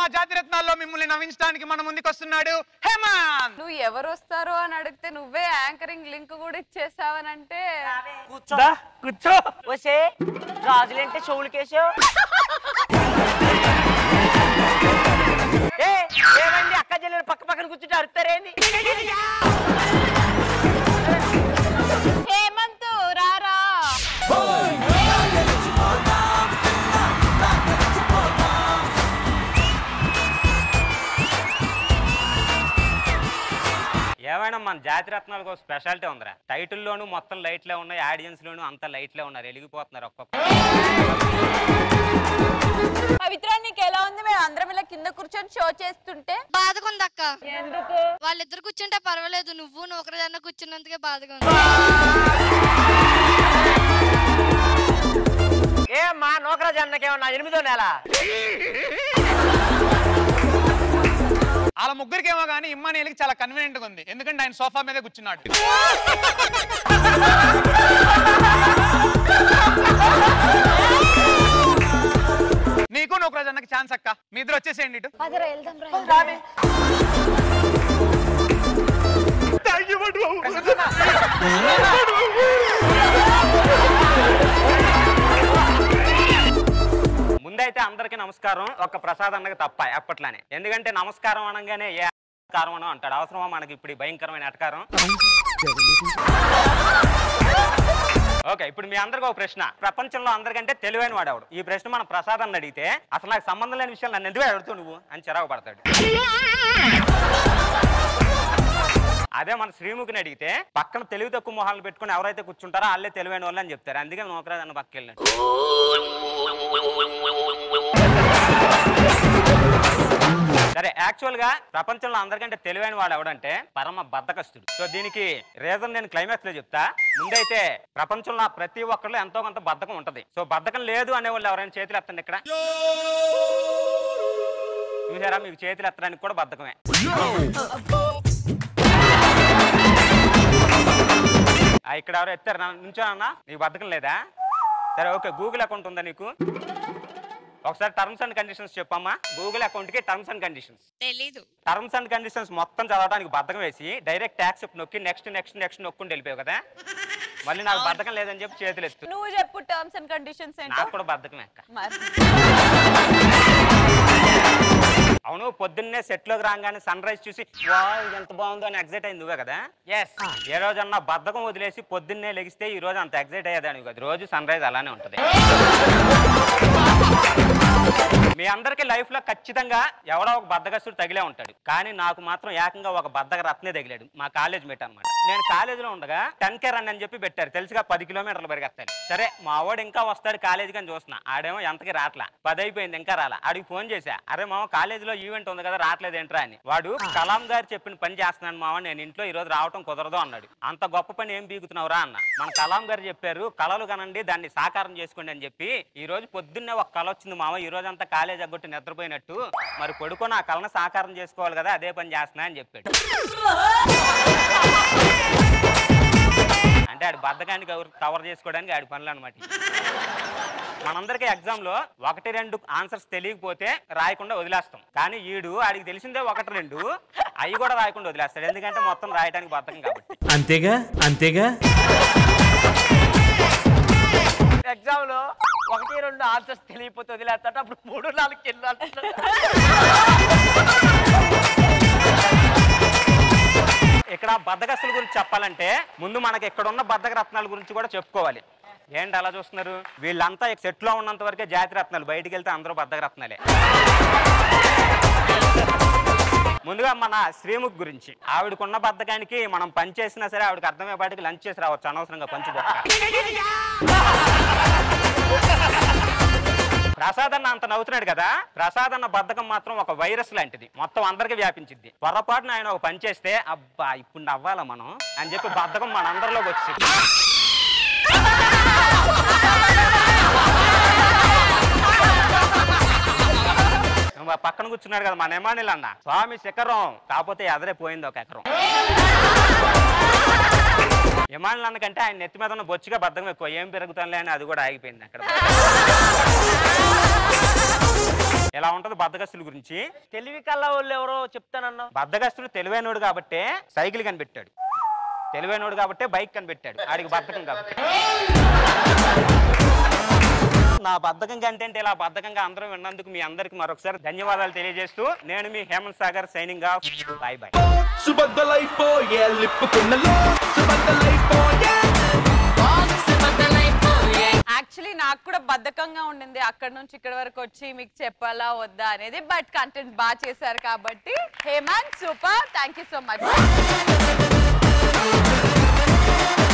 మా జాతి రత్నాల్లో మిమ్మల్ని నవ్వించడానికి మన ముందుకు వస్తున్నాడు హేమంత్ నువ్వు ఎవరు వస్తారో అని అడిగితే నువ్వే యాంకరింగ్ లింక్ కూడా ఇచ్చేసావనంటే కూర్చో దా, కూర్చో వసే గాజులంటే చెవులకేసావు ఏ ఏమండి అక్క చెల్లెలు పక్క పక్కన కూర్చుంటే అరుతారేంది హేమంత్ రారా ఏమైనా మన జాతి రత్నాలకు ఒక స్పెషాలిటీ ఉందిరా టైటిల్ లోను మొత్తం లైట్లే ఉన్నాయి ఆడియన్స్ లోను అంత లైట్లే ఉన్నారు వెలిగిపోతున్నారు ఒక్కొక్క పవిత్ర నీకు ఎలా ఉంది మేము అందరం ఇలా కింద కూర్చొని షో చేస్తుంటే బాధగా ఉంది అక్క ఎందుకు వాళ్ళిద్దరు కూర్చుంటే పర్వాలేదు నువ్వు నూకరజన్న కూర్చున్నందుకే బాధగా ఉంది ఏ మా నోకరా జన్నకేమన్నా ఎనిమిదో నెల వాళ్ళ ముగ్గురికేమో కానీ ఇమ్మానేలికి చాలా కన్వీనియంట్ గా ఉంది ఎందుకంటే ఆయన సోఫా మీదే కూర్చున్నాడు నీకు నువ్వు ప్రజన్నకి ఛాన్స్ అక్క మీ ఇద్దరు వచ్చేసేయండి ఇటు ముందైతే అందరికీ నమస్కారం ఒక ప్రసాద్ అన్నకి తప్ప ఎప్పట్లానే ఎందుకంటే నమస్కారం అనగానే ఏ కారం అనో అంటాడు అవసరమా మనకి ఇప్పుడు ఈ భయంకరమైన అటకారం ఓకే ఇప్పుడు మీ అందరికి ఒక ప్రశ్న ప్రపంచంలో అందరికంటే తెలివైన వాడేవాడు ఈ ప్రశ్న మన ప్రసాద్ అన్న అడిగితే అసలు నాకు సంబంధం లేని విషయాలు నన్ను ఎందుకు అడుగుతావు నువ్వు అని చిరాకు పడతాడు అదే మన శ్రీముఖిని అడిగితే పక్కన తెలివి తక్కువ మొహాలు పెట్టుకుని ఎవరైతే కూర్చుంటారో వాళ్ళే తెలివైన వాళ్ళు అని చెప్తారు అందుకే నోకరాజు అన్న పక్కకి వెళ్ళాడు సరే యాక్చువల్ గా ప్రపంచంలో అందరికంటే తెలివైన వాడు ఎవడంటే పరమ బద్దకస్తుడు సో దీనికి రీజన్ నేను క్లైమాక్స్ లో చెప్తా ముందైతే ప్రపంచంలో ప్రతి ఒక్కరిలో ఎంతో కొంత బద్ధకం ఉంటది సో బద్ధకం లేదు అనే వాళ్ళు ఎవరైనా చేతులు ఎత్తండి ఇక్కడ చూసారా మీకు చేతులు ఎత్తడానికి కూడా బద్ధకమే ఆ, ఇక్కడ ఎవరు ఎత్తారు నుంచో అన్న నీకు బద్ధకం లేదా సరే ఓకే గూగుల్ అకౌంట్ ఉందా నీకు ఒకసారి టర్మ్స్ అండ్ కండిషన్స్ చెప్పమ్మా గూగుల్ అకౌంట్ కి టర్మ్స్ అండ్ కండిషన్స్ తెలీదు టర్మ్స్ అండ్ కండిషన్స్ మొత్తం చదవడానికి బద్ధకం వేసి డైరెక్ట్ ట్యాక్స్ నొక్కి నెక్స్ట్ నెక్స్ట్ నెక్స్ట్ నొక్కుండి వెళ్ళిపోయావు కదా మళ్ళీ నాకు బద్ధకం లేదని చెప్పి చేతులు ఎత్తు నువ్వు చెప్పు టర్మ్స్ అండ్ కండిషన్స్ ఏంటో నాకు కూడా బద్ధకమే అక్క మరి అవును పొద్దున్నే సెట్ లోకి రాగానే సన్ రైజ్ చూసి వా ఇది ఎంత బాగుందో అని ఎగ్జైట్ అయింది నువ్వే కదా ఎస్ ఏ రోజన్నా బద్ధకం వదిలేసి పొద్దున్నే లెగిస్తే ఈ రోజు అంత ఎగ్జైట్ అయ్యేదాన్ని కదా రోజు సన్ రైజ్ అలానే ఉంటది మీ అందరికి లైఫ్ లో ఖచ్చితంగా ఎవడో ఒక బద్దగస్తుడు తగిలే ఉంటాడు కానీ నాకు మాత్రం ఏకంగా ఒక బద్దగ రత్నే తగిలాడు మా కాలేజ్ మేట్ అనమాట నేను కాలేజీలో ఉండగా టెన్ కే రన్ అని చెప్పి పెట్టారు తెలుసుగా పది కిలోమీటర్లు పరిగెత్తాలి సరే మా వాడు ఇంకా వస్తాడు కాలేజీకి అని చూస్తున్నా ఆడేమో ఎంతకి రాట్లా పది అయిపోయింది ఇంకా రాలా ఆడికి ఫోన్ చేశా అరే మామ కాలేజీలో ఈవెంట్ ఉంది కదా రావట్లేదు ఏంట్రా అని వాడు కలాం గారు చెప్పిన పని చేస్తున్నాను మామ నేను ఇంట్లో ఈ రోజు రావటం కుదరదు అన్నాడు అంత గొప్ప పని ఏం బీగుతున్నావురా అన్న మన కలాం గారు చెప్పారు కళలు కనండి దాన్ని సాకారం చేసుకోండి అని చెప్పి ఈ రోజు పొద్దున్నే ఒక కళ వచ్చింది మామ ఈ రోజు అంతా కాలేజ్ అగ్గొట్టి నిద్రపోయినట్టు మరి కొడుకు నా కళను సాకారం చేసుకోవాలి కదా అదే పని చేస్తున్నా అని చెప్పాడు అంటే ఆడి బద్ధకాన్ని కవర్- కవర్ చేసుకోవడానికి ఆడి పనులు అనమాట మనందరికీ ఎగ్జామ్ లో ఒకటి రెండు ఆన్సర్స్ తెలియకపోతే రాయకుండా వదిలేస్తాం కానీ ఈడు ఆడికి తెలిసిందే ఒకటి రెండు అవి కూడా రాయకుండా వదిలేస్తాడు ఎందుకంటే మొత్తం రాయడానికి బద్ధకం కాబట్టి అంతేగా అంతేగా ఎగ్జామ్ లో ఒకటి రెండు ఆన్సర్స్ తెలియకపోతే వదిలేస్తాడు అప్పుడు మూడు నాలుగు కింద ఇక్కడ బద్దగస్తుల గురించి చెప్పాలంటే ముందు మనకి ఇక్కడ ఉన్న బద్దక రత్నాల గురించి కూడా చెప్పుకోవాలి ఏంటి అలా చూస్తున్నారు వీళ్ళంతా సెట్ లో ఉన్నంత వరకే జాతి రత్నాలు బయటికి వెళ్తే అందరూ బద్దక రత్నాలే ముందుగా మన శ్రీముఖ్ గురించి ఆవిడకున్న బద్దకానికి మనం పని చేసినా సరే ఆవిడకి అర్థమయ్యేపాటికి లంచ్ చేసి రావచ్చు అనవసరంగా పంచి బొక్క ప్రసాద్ అన్న అంత నవ్వుతున్నాడు కదా ప్రసాద్ అన్న బద్ధకం మాత్రం ఒక వైరస్ లాంటిది మొత్తం అందరికి వ్యాపించింది పొరపాటున ఆయన ఒక పని చేస్తే అబ్బా ఇప్పుడు నవ్వాలా మనం అని చెప్పి బద్ధకం మన అందరిలోకి వచ్చింది మా పక్కన కూర్చున్నాడు కదా మన ఎమానిల్ అన్న స్వామి శిఖరం కాకపోతే ఎదరే పోయింది ఒక ఎకరం ఎమానిల్ అన్న కంటే ఆయన నెత్తి మీద ఉన్న బొచ్చుగా బద్దకం ఎక్కువ ఏం పెరుగుతానులే అని అది కూడా ఆగిపోయింది అక్కడ ఎలా ఉంటది బద్దగస్తుల గురించి తెలివి కల్లా వాళ్ళు ఎవరో చెప్తానన్నావు బద్దగస్తుడు తెలివైనోడు కాబట్టే సైకిల్ కనిపెట్టాడు తెలివైనోడు కాబట్టే బైక్ కనిపెట్టాడు ఆడికి బద్ధకం కాబట్టి నా బద్ధకం కంటే ఇలా బద్ధకంగా అందరం విన్నందుకు మీ అందరికి మరొకసారి ధన్యవాదాలు తెలియజేస్తూ నేను మీ Hemanth Sagar signing off bye bye సుబద్దలైపోయే లిప్పుకున్నలో సుబద్దలైపోయే యాక్చువల్లీ నాకు కూడా బద్ధకంగా ఉండింది అక్కడ నుంచి ఇక్కడ వరకు వచ్చి మీకు చెప్పాలా వద్దా అనేది బట్ కంటెంట్ బాగా చేశారు కాబట్టి Hemanth super thank you so much